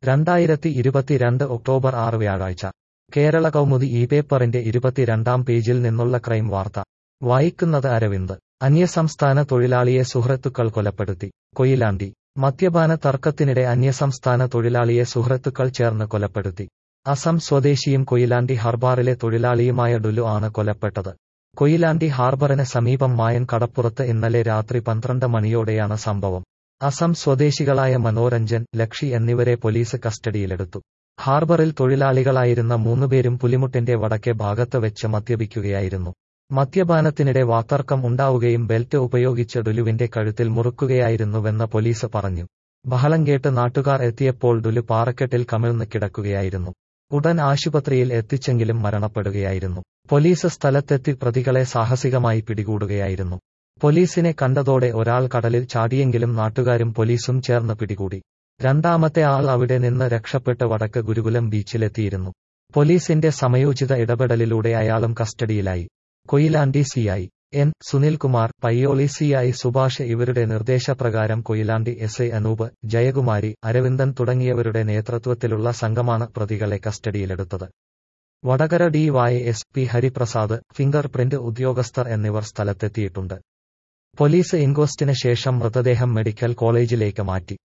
രണ്ടായിരത്തി ഇരുപത്തിരണ്ട് ഒക്ടോബർ ആറ് വ്യാഴാഴ്ച കേരള കൗമുദി ഈ പേപ്പറിന്റെ ഇരുപത്തിരണ്ടാം പേജിൽ നിന്നുള്ള ക്രൈം വാർത്ത വായിക്കുന്നത് അരവിന്ദ് അന്യസംസ്ഥാന തൊഴിലാളിയെ സുഹൃത്തുക്കൾ കൊലപ്പെടുത്തി കൊയിലാണ്ടി മദ്യപാന തർക്കത്തിനിടെ അന്യസംസ്ഥാന തൊഴിലാളിയെ സുഹൃത്തുക്കൾ ചേർന്ന് കൊലപ്പെടുത്തി അസം സ്വദേശിയും കൊയിലാണ്ടി ഹാർബറിലെ തൊഴിലാളിയുമായ ഡുലു ആണ് കൊലപ്പെട്ടത് കൊയിലാണ്ടി ഹാർബറിന് സമീപം മായൻ കടപ്പുറത്ത് ഇന്നലെ രാത്രി പന്ത്രണ്ട് മണിയോടെയാണ് സംഭവം അസം സ്വദേശികളായ മനോരഞ്ജൻ ലക്ഷി എന്നിവരെ പോലീസ് കസ്റ്റഡിയിലെടുത്തു ഹാർബറിൽ തൊഴിലാളികളായിരുന്ന മൂന്നുപേരും പുലിമുട്ടിന്റെ വടക്കേ ഭാഗത്ത് വെച്ച് മദ്യപിക്കുകയായിരുന്നു മദ്യപാനത്തിനിടെ വാത്തർക്കം ഉണ്ടാവുകയും ബെൽറ്റ് ഉപയോഗിച്ച് ഡുലുവിന്റെ കഴുത്തിൽ മുറുക്കുകയായിരുന്നുവെന്ന് പോലീസ് പറഞ്ഞു ബഹളം കേട്ട് നാട്ടുകാർ എത്തിയപ്പോൾ ഡുലു പാറക്കെട്ടിൽ കമിഴ്ന്ന് കിടക്കുകയായിരുന്നു ഉടൻ ആശുപത്രിയിൽ എത്തിച്ചെങ്കിലും മരണപ്പെടുകയായിരുന്നു പോലീസ് സ്ഥലത്തെത്തി പ്രതികളെ സാഹസികമായി പിടികൂടുകയായിരുന്നു പോലീസിനെ കണ്ടതോടെ ഒരാൾ കടലിൽ ചാടിയെങ്കിലും നാട്ടുകാരും പോലീസും ചേർന്ന് പിടികൂടി രണ്ടാമത്തെ ആൾ അവിടെ നിന്ന് രക്ഷപ്പെട്ട് വടക്ക് ഗുരുകുലം ബീച്ചിലെത്തിയിരുന്നു പോലീസിന്റെ സമയോചിത ഇടപെടലിലൂടെ അയാളും കസ്റ്റഡിയിലായി Koyilandy CI N Sunilkumar Payyoli CI Subhash ഇവരുടെ നിർദ്ദേശപ്രകാരം കൊയിലാണ്ടി എസ് ഐ അനൂപ് ജയകുമാരി അരവിന്ദൻ തുടങ്ങിയവരുടെ നേതൃത്വത്തിലുള്ള സംഘമാണ് പ്രതികളെ കസ്റ്റഡിയിലെടുത്തത് Vadakara D Y S P Hariprasad finger print ഉദ്യോഗസ്ഥർ എന്നിവർ സ്ഥലത്തെത്തിയിട്ടുണ്ട് പോലീസ് ഇൻക്വസ്റ്റിന് ശേഷം മൃതദേഹം മെഡിക്കൽ കോളേജിലേക്ക് മാറ്റി